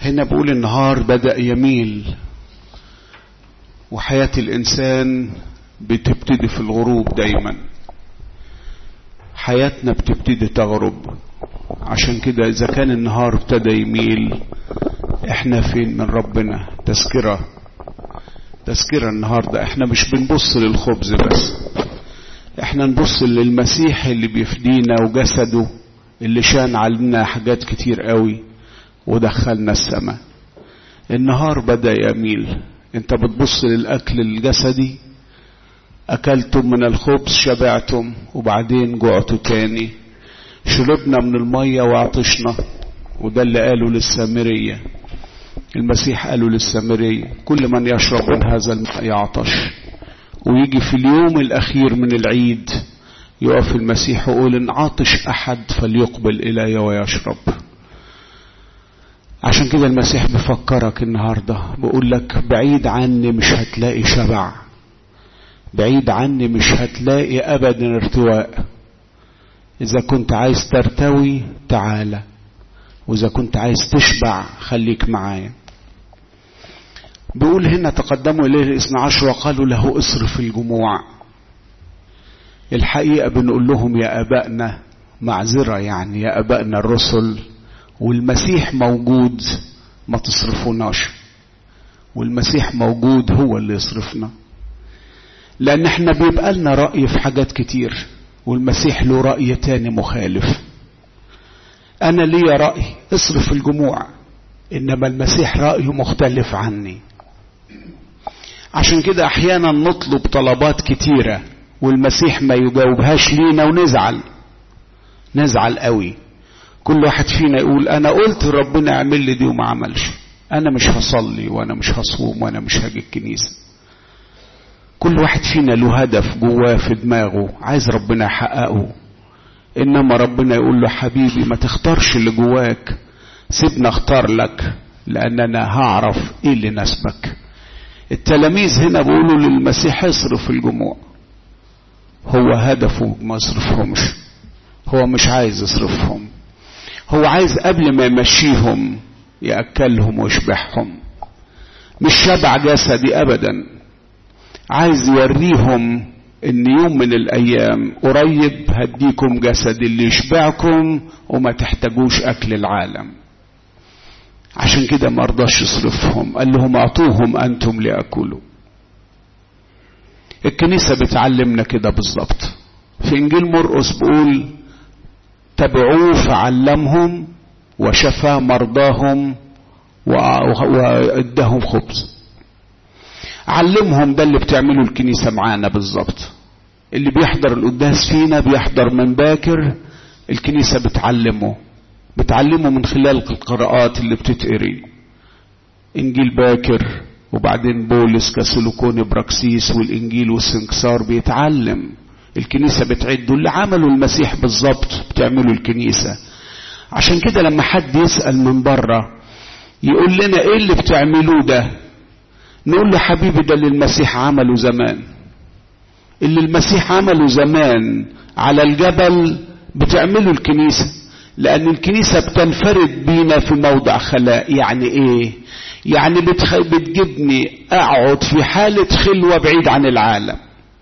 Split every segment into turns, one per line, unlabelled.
هنا بقول النهار بدأ يميل وحياة الإنسان بتبتدي في الغروب دايما حياتنا بتبتدي تغرب عشان كده إذا كان النهار ابتدى يميل احنا فين من ربنا تذكرة تذكرة النهاردة احنا مش بنبص للخبز بس احنا نبص للمسيح اللي بيفدينا وجسده اللي شان علينا حاجات كتير قوي ودخلنا السماء النهار بدأ يميل انت بتبص للأكل الجسدي أكلتم من الخبز شبعتم وبعدين جوعتوا تاني شربنا من المية وعطشنا وده اللي قاله للسامرية المسيح قاله للسامرية كل من يشرب من هذا الماء يعطش ويجي في اليوم الأخير من العيد يقف المسيح ويقول إن عاطش أحد فليقبل إلي ويشرب عشان كده المسيح بيفكرك النهاردة بيقول لك بعيد عني مش هتلاقي شبع بعيد عني مش هتلاقي أبدا ارتواء إذا كنت عايز ترتوي تعالى وإذا كنت عايز تشبع خليك معايا بيقول هنا تقدموا إليه الاثنى عشر وقالوا له اصرف الجموع الحقيقة بنقول لهم يا أبائنا معذرة يعني يا أبائنا الرسل والمسيح موجود ما تصرفوناش والمسيح موجود هو اللي يصرفنا لأن احنا بيبقى لنا رأي في حاجات كتير والمسيح له رأي تاني مخالف أنا لي رأي اصرف الجموع إنما المسيح رأيه مختلف عني عشان كده أحيانا نطلب طلبات كتيرة والمسيح ما يجاوبهاش لينا ونزعل نزعل قوي كل واحد فينا يقول أنا قلت ربنا اعمل لي دي وما عملش أنا مش هصلي وأنا مش هصوم وأنا مش هاجي الكنيسة كل واحد فينا له هدف جواه في دماغه عايز ربنا يحققه انما ربنا يقول له حبيبي ما تختارش اللي جواك سيبنا اختار لك لان انا هعرف ايه اللي ناسبك التلاميذ هنا بيقولوا للمسيح اصرف الجموع هو هدفه ما يصرفهمش هو مش عايز يصرفهم هو عايز قبل ما يمشيهم ياكلهم ويشبعهم مش شبع جسدي ابدا عايز يوريهم ان يوم من الايام قريب هديكم جسد اللي يشبعكم وما تحتاجوش اكل العالم عشان كده ما رضاش يصرفهم قال لهم اعطوهم انتم لياكلوا الكنيسة بتعلمنا كده بالظبط في انجيل مرقس بيقول تبعوه فعلمهم وشفى مرضاهم وادهم خبز علمهم ده اللي بتعمله الكنيسة معانا بالظبط اللي بيحضر القداس فينا بيحضر من باكر الكنيسة بتعلمه بتعلمه من خلال القراءات اللي بتتقري انجيل باكر وبعدين بولس كسلوكون براكسيس والانجيل والسنكسار بيتعلم الكنيسة بتعده اللي عمله المسيح بالظبط بتعمله الكنيسة عشان كده لما حد يسأل من بره يقول لنا ايه اللي بتعملوه ده نقول له حبيبي ده اللي المسيح عمله زمان اللي المسيح عمله زمان على الجبل بتعمله الكنيسة لأن الكنيسة بتنفرد بينا في موضع خلاء يعني إيه يعني بتخ... بتجيبني أقعد في حالة خلوة بعيد عن العالم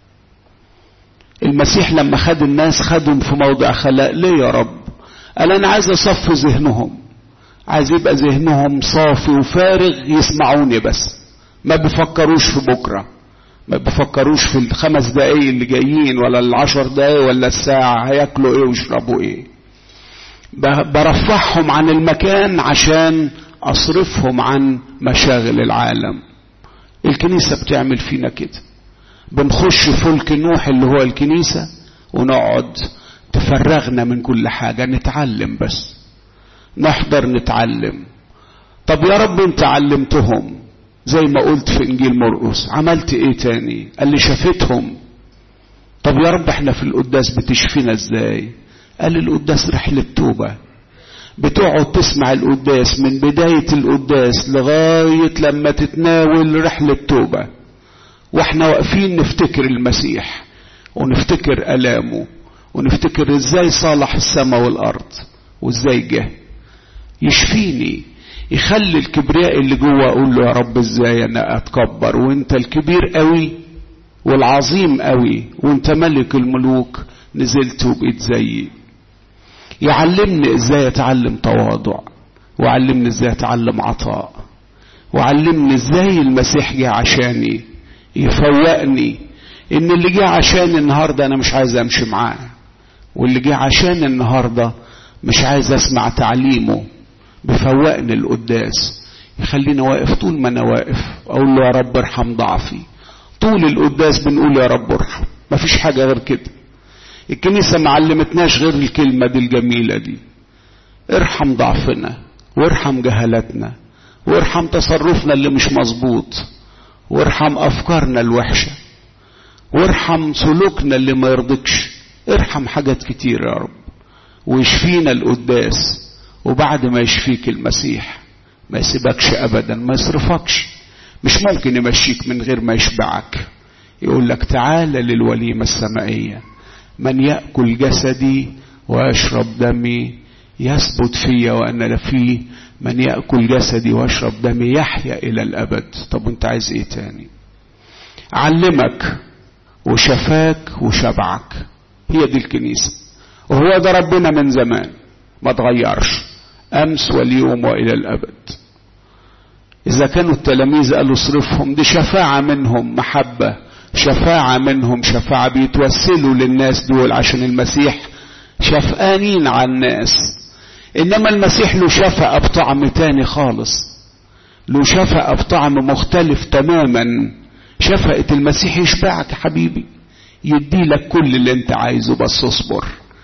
المسيح لما خد الناس خدهم في موضع خلاء ليه يا رب قال أنا عايز أصفي ذهنهم عايز يبقى ذهنهم صافي وفارغ يسمعوني بس ما بيفكروش في بكرة ما بيفكروش في الخمس دقايق اللي جايين ولا العشر دقايق ولا الساعة هياكلوا ايه ويشربوا ايه برفعهم عن المكان عشان اصرفهم عن مشاغل العالم الكنيسة بتعمل فينا كده بنخش فلك نوح اللي هو الكنيسة ونقعد تفرغنا من كل حاجة نتعلم بس نحضر نتعلم طب يا رب انت علمتهم زي ما قلت في انجيل مرقس عملت ايه تاني قال لي شافتهم طب يا رب احنا في القداس بتشفينا ازاي قال لي القداس رحلة توبة بتقعد تسمع القداس من بداية القداس لغاية لما تتناول رحلة توبة واحنا واقفين نفتكر المسيح ونفتكر ألامه ونفتكر ازاي صالح السماء والأرض وازاي جه يشفيني يخلي الكبرياء اللي جوه اقول له يا رب ازاي انا اتكبر وانت الكبير قوي والعظيم قوي وانت ملك الملوك نزلت وبقيت زيي يعلمني ازاي اتعلم تواضع وعلمني ازاي اتعلم عطاء وعلمني ازاي المسيح جه عشاني يفوقني ان اللي جه عشاني النهارده انا مش عايز امشي معاه واللي جه عشاني النهارده مش عايز اسمع تعليمه بفوقني القداس يخليني واقف طول ما انا واقف اقول له يا رب ارحم ضعفي طول القداس بنقول يا رب ارحم مفيش حاجه غير كده الكنيسه ما علمتناش غير الكلمه دي الجميله دي ارحم ضعفنا وارحم جهلتنا وارحم تصرفنا اللي مش مظبوط وارحم افكارنا الوحشه وارحم سلوكنا اللي ما يرضكش ارحم حاجات كتير يا رب ويشفينا القداس وبعد ما يشفيك المسيح ما يسيبكش ابدا ما يصرفكش مش ممكن يمشيك من غير ما يشبعك يقول لك تعالى للوليمه السمائيه من ياكل جسدي ويشرب دمي يثبت في وانا فيه من ياكل جسدي ويشرب دمي يحيا الى الابد طب انت عايز ايه تاني علمك وشفاك وشبعك هي دي الكنيسه وهو ده ربنا من زمان ما تغيرش امس واليوم والى الابد اذا كانوا التلاميذ قالوا اصرفهم دي شفاعه منهم محبه شفاعه منهم شفاعه بيتوسلوا للناس دول عشان المسيح شفقانين على الناس انما المسيح له شفقه بطعم تاني خالص له شفقه بطعم مختلف تماما شفقه المسيح يشبعك يا حبيبي يديلك كل اللي انت عايزه بس اصبر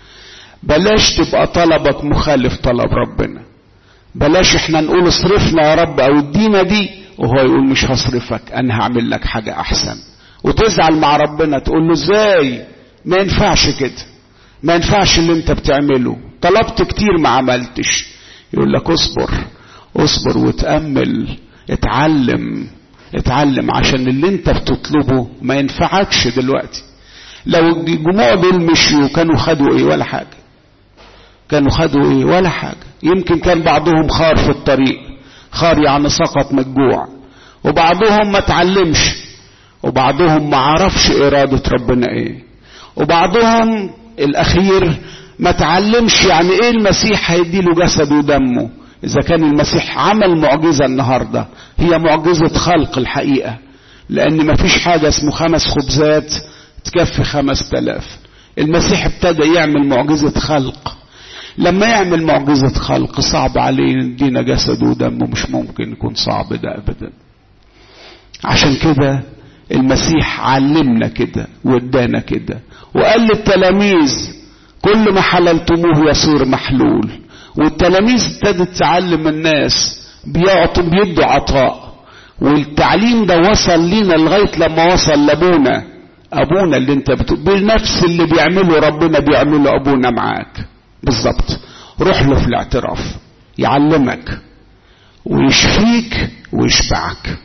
بلاش تبقى طلبك مخالف طلب ربنا بلاش احنا نقول اصرفنا يا رب او ادينا دي وهو يقول مش هصرفك انا هعمل لك حاجة احسن وتزعل مع ربنا تقول له ازاي ما ينفعش كده ما ينفعش اللي انت بتعمله طلبت كتير ما عملتش يقول لك اصبر اصبر وتأمل اتعلم اتعلم عشان اللي انت بتطلبه ما ينفعكش دلوقتي لو الجموع دول مشيوا كانوا خدوا ايه ولا حاجة كانوا خدوا ايه ولا حاجة يمكن كان بعضهم خار في الطريق خار يعني سقط من الجوع وبعضهم ما تعلمش وبعضهم ما عرفش إرادة ربنا ايه وبعضهم الأخير ما تعلمش يعني ايه المسيح هيديله جسد ودمه إذا كان المسيح عمل معجزة النهاردة هي معجزة خلق الحقيقة لأن ما فيش حاجة اسمه خمس خبزات تكفي خمس تلاف المسيح ابتدى يعمل معجزة خلق لما يعمل معجزة خلق صعب عليه يدينا جسد ودمه مش ممكن يكون صعب ده أبدا عشان كده المسيح علمنا كده وادانا كده وقال للتلاميذ كل ما حللتموه يصير محلول والتلاميذ ابتدت تعلم الناس بيعطوا بيدوا عطاء والتعليم ده وصل لينا لغايه لما وصل لابونا ابونا اللي انت بتقول بنفس اللي بيعمله ربنا بيعمله ابونا معاك بالظبط روح له في الاعتراف يعلمك ويشفيك ويشبعك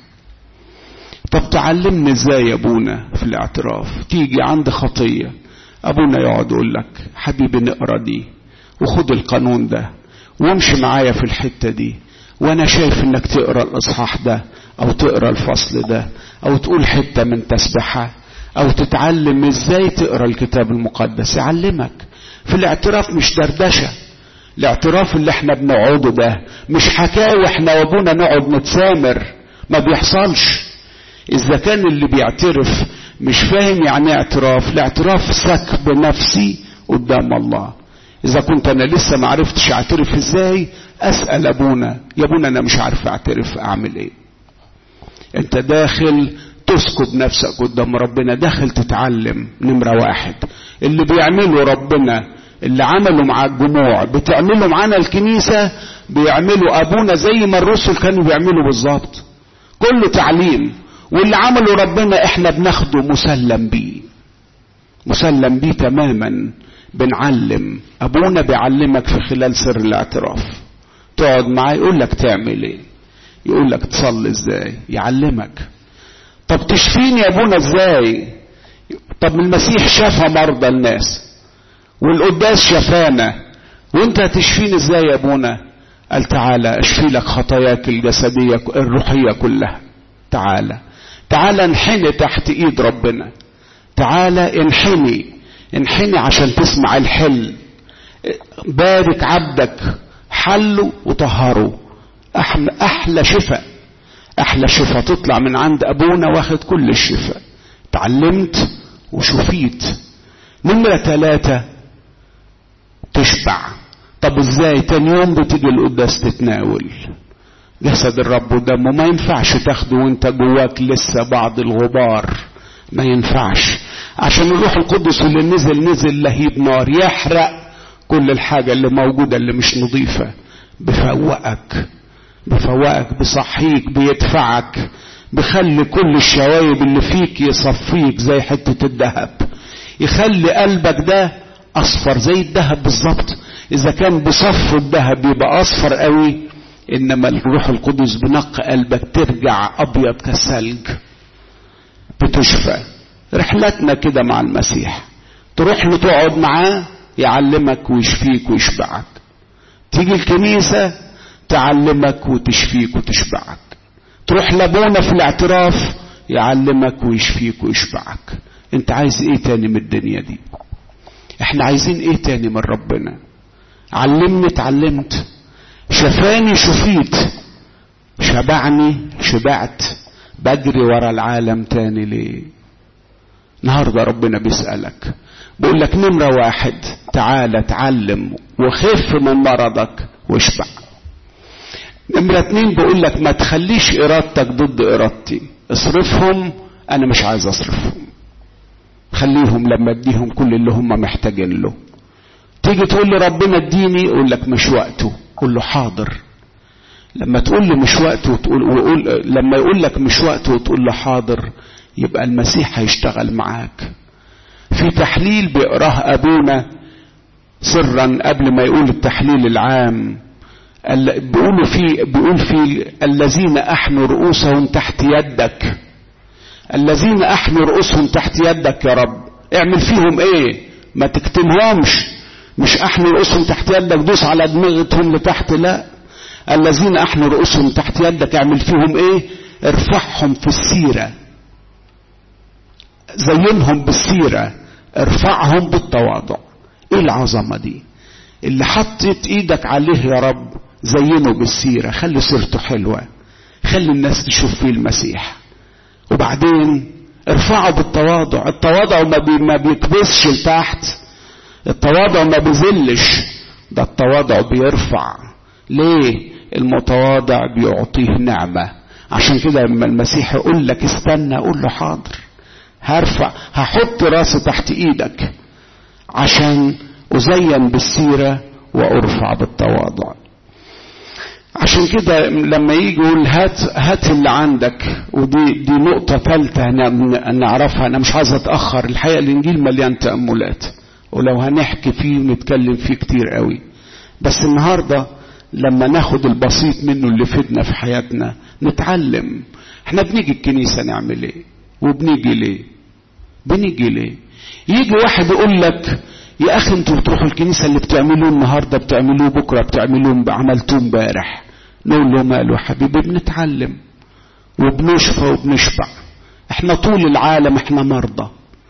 طب تعلمني ازاي يا ابونا في الاعتراف تيجي عند خطيه ابونا يقعد يقول لك حبيبي نقرا دي وخد القانون ده وامشي معايا في الحته دي وانا شايف انك تقرا الاصحاح ده او تقرا الفصل ده او تقول حته من تسبحه او تتعلم ازاي تقرا الكتاب المقدس يعلمك في الاعتراف مش دردشه الاعتراف اللي احنا بنقعده ده مش حكاوي احنا وابونا نقعد نتسامر ما بيحصلش اذا كان اللي بيعترف مش فاهم يعني اعتراف الاعتراف سكب نفسي قدام الله اذا كنت انا لسه ما عرفتش اعترف ازاي اسال ابونا يا ابونا انا مش عارف اعترف اعمل ايه انت داخل تسكب نفسك قدام ربنا داخل تتعلم نمرة واحد اللي بيعمله ربنا اللي عمله مع الجموع بتعمله معانا الكنيسة بيعملوا أبونا زي ما الرسل كانوا بيعملوا بالظبط كله تعليم واللي عمله ربنا احنا بناخده مسلم بيه مسلم بيه تماما بنعلم ابونا بيعلمك في خلال سر الاعتراف تقعد معاه يقول لك تعمل ايه يقول لك تصلي ازاي يعلمك طب تشفيني يا ابونا ازاي طب المسيح شفى مرضى الناس والقداس شفانا وانت هتشفيني ازاي يا ابونا قال تعالى اشفي لك خطاياك الجسدية الروحية كلها تعالى تعالى انحني تحت ايد ربنا تعالى انحني انحني عشان تسمع الحل بارك عبدك حله وطهره احلى, أحلى شفاء احلى شفاء تطلع من عند ابونا واخد كل الشفاء تعلمت وشفيت نمرة ثلاثة تشبع طب ازاي تاني يوم بتيجي القداس تتناول جسد الرب ودمه ما ينفعش تاخده وانت جواك لسه بعض الغبار ما ينفعش عشان الروح القدس اللي نزل نزل لهيب نار يحرق كل الحاجة اللي موجودة اللي مش نظيفة بفوقك بفوقك بصحيك بيدفعك بخلي كل الشوايب اللي فيك يصفيك زي حتة الذهب يخلي قلبك ده اصفر زي الذهب بالظبط اذا كان بصف الذهب يبقى اصفر قوي انما الروح القدس بنق قلبك ترجع ابيض كالثلج بتشفى رحلتنا كده مع المسيح تروح له تقعد معاه يعلمك ويشفيك ويشبعك تيجي الكنيسة تعلمك وتشفيك وتشبعك تروح لابونا في الاعتراف يعلمك ويشفيك ويشبعك انت عايز ايه تاني من الدنيا دي احنا عايزين ايه تاني من ربنا علمني اتعلمت شفاني شفيت شبعني شبعت بجري ورا العالم تاني ليه النهاردة ربنا بيسألك بيقول لك نمرة واحد تعالى اتعلم وخف من مرضك واشبع نمرة اتنين بيقول لك ما تخليش ارادتك ضد ارادتي اصرفهم انا مش عايز اصرفهم خليهم لما اديهم كل اللي هم محتاجين له تيجي تقول لي ربنا اديني يقول لك مش وقته قول له حاضر لما تقول لي مش وقته وتقول وقول لما يقول لك مش وقته وتقول له حاضر يبقى المسيح هيشتغل معاك في تحليل بيقراه ابونا سرا قبل ما يقول التحليل العام بيقولوا في بيقول في الذين احنوا رؤوسهم تحت يدك الذين احنوا رؤوسهم تحت يدك يا رب اعمل فيهم ايه ما تكتمهمش مش احنوا رؤوسهم تحت يدك دوس على دماغتهم لتحت لا الذين احنوا رؤوسهم تحت يدك اعمل فيهم ايه ارفعهم في السيرة زينهم بالسيرة ارفعهم بالتواضع ايه العظمة دي اللي حطت ايدك عليه يا رب زينه بالسيرة خلي سيرته حلوة خلي الناس تشوف فيه المسيح وبعدين ارفعه بالتواضع التواضع ما, بي ما بيكبسش لتحت التواضع ما بيذلش ده التواضع بيرفع ليه المتواضع بيعطيه نعمة عشان كده لما المسيح يقول لك استنى قول له حاضر هرفع هحط راسي تحت ايدك عشان ازين بالسيرة وارفع بالتواضع عشان كده لما يجي يقول هات هات اللي عندك ودي دي نقطة ثالثة نعرفها أنا مش عايز أتأخر الحقيقة الإنجيل مليان تأملات ولو هنحكي فيه ونتكلم فيه كتير قوي بس النهاردة لما ناخد البسيط منه اللي فدنا في حياتنا نتعلم احنا بنيجي الكنيسة نعمل ايه وبنيجي ليه بنيجي ليه يجي واحد يقول لك يا اخي انتوا بتروحوا الكنيسه اللي بتعملوه النهارده بتعملوه بكره بتعملوه عملتوه امبارح نقول له ماله حبيبي بنتعلم وبنشفى وبنشبع احنا طول العالم احنا مرضى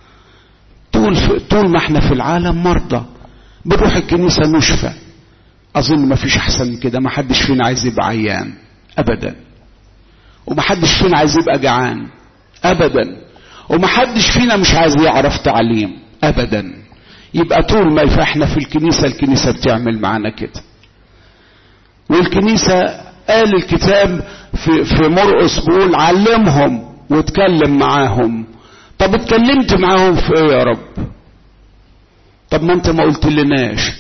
طول طول ما احنا في العالم مرضى بنروح الكنيسه نشفى اظن ما فيش احسن من كده ما حدش فينا عايز يبقى عيان ابدا وما حدش فينا عايز يبقى جعان ابدا وما حدش فينا مش عايز يعرف تعليم ابدا يبقى طول ما احنا في الكنيسة الكنيسة بتعمل معانا كده والكنيسة قال الكتاب في, في مرقس بيقول علمهم واتكلم معاهم طب اتكلمت معاهم في ايه يا رب طب ما انت ما قلت لناش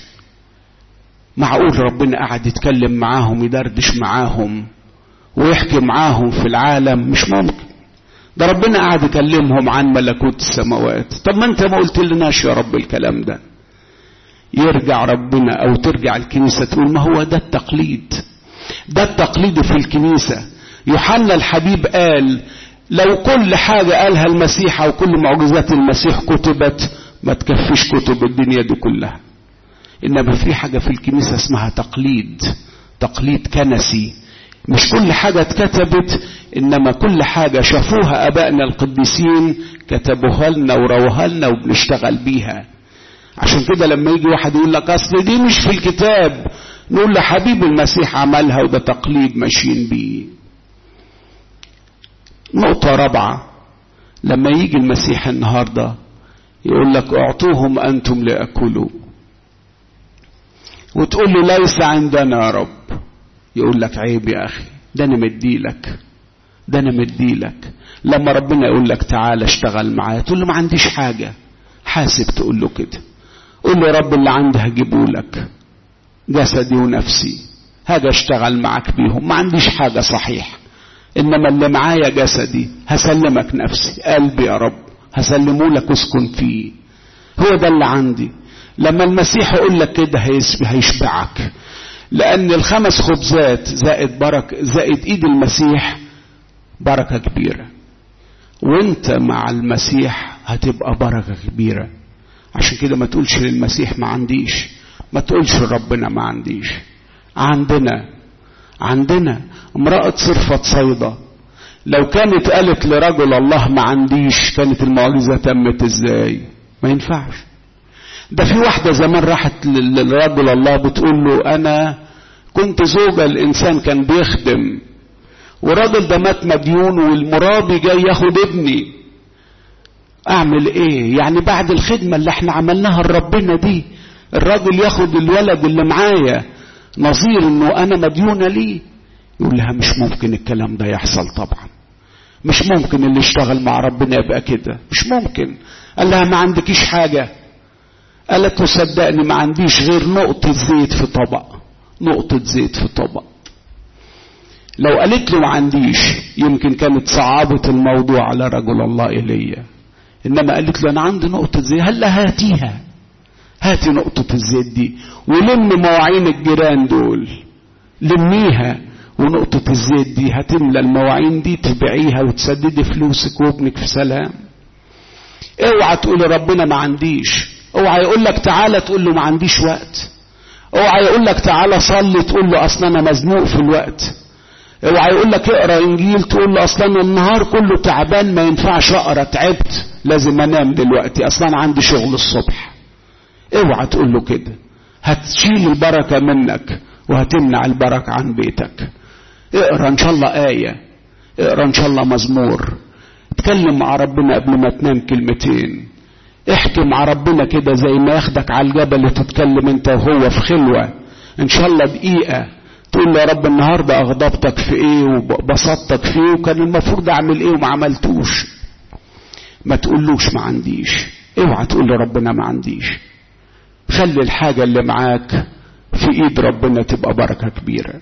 معقول ربنا قاعد يتكلم معاهم يدردش معاهم ويحكي معاهم في العالم مش ممكن ده ربنا قاعد يكلمهم عن ملكوت السماوات طب ما انت ما قلت لناش يا رب الكلام ده يرجع ربنا او ترجع الكنيسة تقول ما هو ده التقليد ده التقليد في الكنيسة يوحنا الحبيب قال لو كل حاجة قالها المسيح او كل معجزات المسيح كتبت ما تكفيش كتب الدنيا دي كلها انما في حاجة في الكنيسة اسمها تقليد تقليد كنسي مش كل حاجة اتكتبت إنما كل حاجة شافوها أبائنا القديسين كتبوها لنا وروها لنا وبنشتغل بيها عشان كده لما يجي واحد يقول لك أصل دي مش في الكتاب نقول له حبيب المسيح عملها وده تقليد ماشيين بيه نقطة رابعة لما يجي المسيح النهاردة يقول لك اعطوهم أنتم لأكلوا وتقول له ليس عندنا يا رب يقول لك عيب يا أخي ده أنا مديلك ده أنا مديلك لما ربنا يقول لك تعالى اشتغل معايا تقول له ما عنديش حاجة حاسب تقول له كده قول له يا رب اللي عندي هجيبه لك جسدي ونفسي هاجي اشتغل معاك بيهم ما عنديش حاجة صحيح انما اللي معايا جسدي هسلمك نفسي قلبي يا رب هسلمه لك اسكن فيه هو ده اللي عندي لما المسيح يقول لك كده هيشبعك لان الخمس خبزات زائد برك زائد ايد المسيح بركه كبيره وانت مع المسيح هتبقى بركه كبيره عشان كده ما تقولش للمسيح ما عنديش ما تقولش لربنا ما عنديش عندنا عندنا امرأة صرفة صيدة لو كانت قالت لرجل الله ما عنديش كانت المعجزة تمت ازاي ما ينفعش ده في واحدة زمان راحت لرجل الله بتقول له انا كنت زوجة الانسان كان بيخدم والراجل ده مات مديون والمرابي جاي ياخد ابني اعمل ايه يعني بعد الخدمة اللي احنا عملناها لربنا دي الراجل ياخد الولد اللي معايا نظير انه انا مديونة ليه يقول لها مش ممكن الكلام ده يحصل طبعا مش ممكن اللي يشتغل مع ربنا يبقى كده مش ممكن قال لها ما عندكيش حاجة قالت له صدقني ما عنديش غير نقطة زيت في طبق نقطة زيت في طبق لو قالت له ما عنديش يمكن كانت صعبت الموضوع على رجل الله إيليا إنما قالت له أنا عندي نقطة زيت هلا هاتيها هاتي نقطة الزيت دي ولم مواعين الجيران دول لميها ونقطة الزيت دي هتملى المواعين دي تبيعيها وتسددي فلوسك وابنك في سلام اوعى تقول ربنا ما عنديش اوعى يقول لك تعالى تقول له ما عنديش وقت اوعى يقول لك تعالى صلي تقول له اصلا انا مزنوق في الوقت اوعى يقول لك اقرا انجيل تقول له اصلا النهار كله تعبان ما ينفعش اقرا تعبت لازم انام دلوقتي اصلا عندي شغل الصبح اوعى تقول له كده هتشيل البركه منك وهتمنع البركه عن بيتك اقرا ان شاء الله ايه اقرا ان شاء الله مزمور اتكلم مع ربنا قبل ما تنام كلمتين احكي مع ربنا كده زي ما ياخدك على الجبل وتتكلم انت وهو في خلوه ان شاء الله دقيقه تقول له يا رب النهارده اغضبتك في ايه وبسطتك في ايه وكان المفروض اعمل ايه وما عملتوش ما تقولوش ما عنديش اوعى تقول لربنا ما عنديش خلي الحاجة اللي معاك في ايد ربنا تبقى بركة كبيرة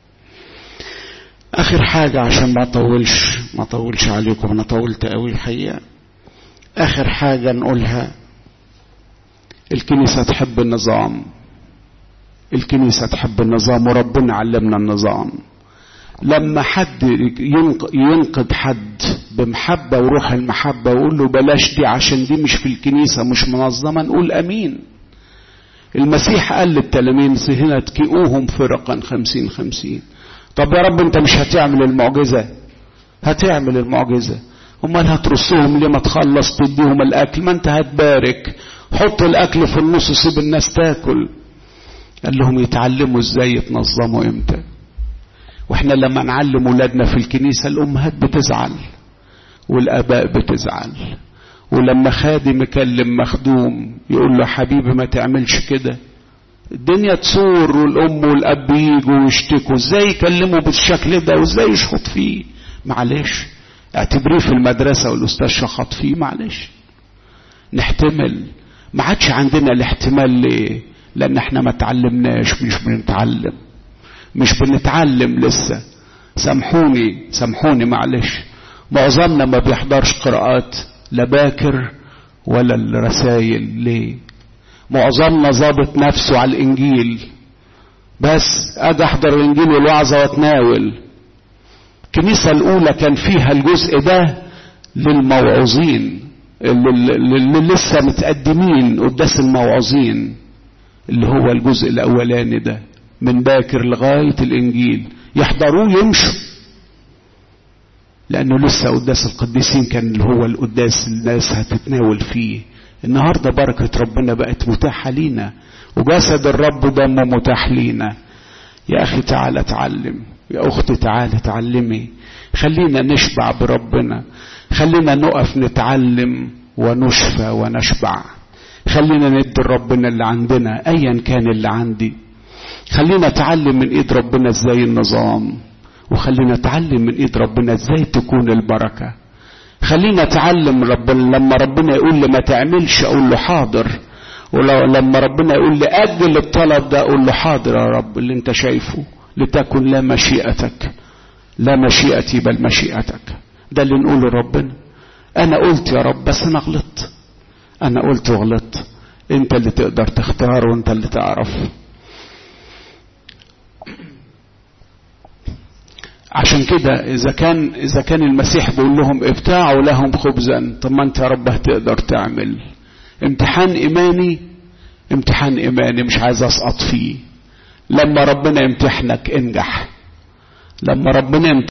اخر حاجة عشان ما اطولش ما اطولش عليكم انا طولت قوي الحقيقة اخر حاجة نقولها الكنيسة تحب النظام الكنيسة تحب النظام وربنا علمنا النظام لما حد ينقد حد بمحبة وروح المحبة ويقول له بلاش دي عشان دي مش في الكنيسة مش منظمة نقول أمين المسيح قال للتلاميذ هنا تكئوهم فرقا خمسين خمسين طب يا رب انت مش هتعمل المعجزة هتعمل المعجزة امال هترصهم ليه ما تخلص تديهم الاكل ما انت هتبارك حط الاكل في النص سيب الناس تاكل قال لهم يتعلموا ازاي يتنظموا امتى واحنا لما نعلم ولادنا في الكنيسة الامهات بتزعل والاباء بتزعل ولما خادم يكلم مخدوم يقول له حبيبي ما تعملش كده الدنيا تصور والام والاب يجوا ويشتكوا ازاي يكلموا بالشكل ده وازاي يشخط فيه معلش اعتبريه في المدرسة والاستاذ شخط فيه معلش نحتمل ما عادش عندنا الاحتمال ليه لان احنا ما تعلمناش مش بنتعلم مش بنتعلم لسه سامحوني سامحوني معلش معظمنا ما بيحضرش قراءات لا باكر ولا الرسايل ليه معظمنا ظابط نفسه على الانجيل بس اجي احضر الانجيل والوعظه واتناول الكنيسه الاولى كان فيها الجزء ده للموعظين اللي, اللي لسه متقدمين قداس الموعظين اللي هو الجزء الاولاني ده من باكر لغاية الإنجيل يحضروه يمشوا لأنه لسه قداس القديسين كان اللي هو القداس الناس هتتناول فيه النهاردة بركة ربنا بقت متاحة لينا وجسد الرب دمه متاح لينا يا أخي تعالى اتعلم يا أختي تعالى اتعلمي خلينا نشبع بربنا خلينا نقف نتعلم ونشفى ونشبع خلينا ندي ربنا اللي عندنا ايا كان اللي عندي خلينا نتعلم من ايد ربنا ازاي النظام وخلينا نتعلم من ايد ربنا ازاي تكون البركه خلينا نتعلم ربنا لما ربنا يقول لي ما تعملش اقول له حاضر ولما ربنا يقول لي اجل الطلب ده اقول له حاضر يا رب اللي انت شايفه لتكن لا مشيئتك لا مشيئتي بل مشيئتك ده اللي نقوله لربنا انا قلت يا رب بس انا غلطت انا قلت وغلطت انت اللي تقدر تختار وانت اللي تعرف عشان كده اذا كان اذا كان المسيح بيقول لهم ابتاعوا لهم خبزا طب ما انت يا رب هتقدر تعمل امتحان ايماني امتحان ايماني مش عايز اسقط فيه لما ربنا يمتحنك انجح لما ربنا